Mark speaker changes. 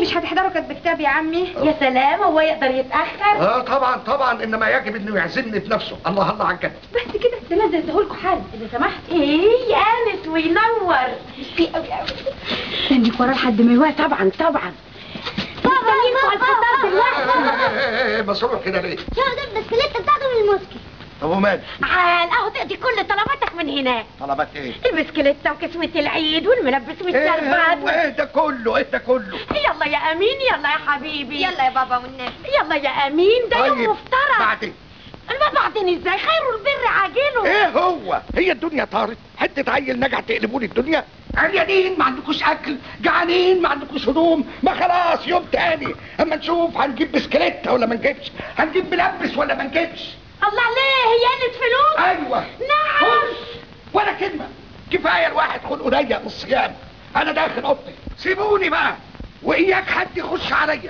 Speaker 1: مش هتحضروا كاتب كتاب يا عمي
Speaker 2: يا سلام هو يقدر يتاخر
Speaker 3: اه طبعا طبعا انما يجب انه يعزمني بنفسه الله الله على الجد
Speaker 1: بس كده ده لازم اديهولكوا حالا اذا سمحت
Speaker 2: ايه انس وينور
Speaker 1: في قوي قوي استنيك وراه لحد ما يوقع طبعا طبعا
Speaker 4: بابا بابا
Speaker 3: إيه، إيه، إيه، مسروق كده ليه
Speaker 4: شوف ده البسكليت بتاعته من المسكن
Speaker 3: طب ومال
Speaker 2: عال اهو تقضي كل طلباتك من هناك
Speaker 3: طلبات ايه
Speaker 2: البسكليتة وكسوة العيد والملبس
Speaker 3: ايه
Speaker 2: والشربات
Speaker 3: ايه ده كله ايه ده كله
Speaker 2: يلا يا امين يلا يا حبيبي
Speaker 1: يلا يا بابا والنبي
Speaker 2: يلا يا امين ده يوم
Speaker 3: طيب
Speaker 2: مفترض
Speaker 3: بعدين
Speaker 2: ما بعدين ازاي خير البر عاجله
Speaker 3: ايه هو هي الدنيا طارت حته عيل نجع تقلبوا لي الدنيا عريانين ما عندكوش اكل جعانين ما عندكوش هدوم ما خلاص يوم تاني اما نشوف هنجيب بسكليتة ولا ما نجيبش هنجيب ملبس ولا ما نجيبش
Speaker 2: الله ليه هي قلت فلوس
Speaker 3: ايوه
Speaker 2: نعم
Speaker 3: خش. ولا كلمه كفايه الواحد خلقه ضيق من الصيام انا داخل اوضتي سيبوني بقى واياك حد يخش عليا